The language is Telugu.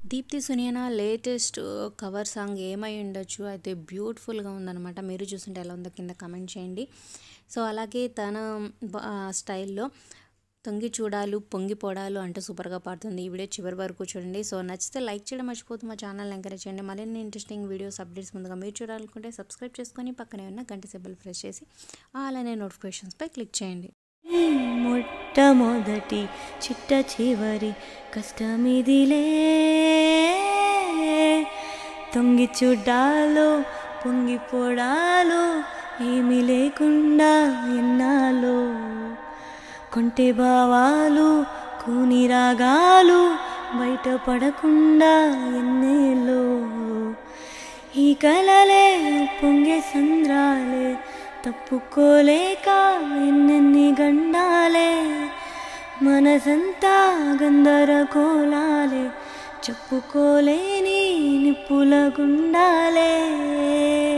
Deepti Sunaina latest cover song ఏమై ఉండొచ్చు అయితే బ్యూటిఫుల్గా ఉందన్నమాట మీరు చూస్తుంటే ఎలా ఉందో కింద కమెంట్ చేయండి సో అలాగే తన బ- ఆ, స్టైల్లో తొంగి చూడాలు పొంగి పోడాలు అంటూ సూపర్గా పాడుతుంది ఈ వీడియో చివరి వరకు చూడండి సో నచ్చితే లైక్ చేయడం మర్చిపోతూ మా ఛానల్ ఎంకరేజ్ చేయండి మరిన్ని ఇంట్రెస్టింగ్ వీడియోస్ అప్డేట్స్ ముందుగా మీరు చూడాలనుకుంటే సబ్స్క్రైబ్ చేసుకొని పక్కనే ఉన్న గంట సింబల్ ప్రెస్ చేసి అలానే నోటిఫికేషన్స్పై క్లిక్ చేయండి మొట్టమొదటి చిట్ట చివరి కష్టమిదిలే తొంగి చూడాలో పొంగిపోడాలో ఏమీ లేకుండా ఎన్నాలో కొంటె భావాలు కూని రాగాలు బయటపడకుండా ఎన్నేలో ఈ కలలే పొంగే సంద్రాలే తప్పుకోలేక ఎన్నెన్ని గండాలే మనసంతా గందరగోళాలే చెప్పుకోలేని నిప్పుల గుండాలే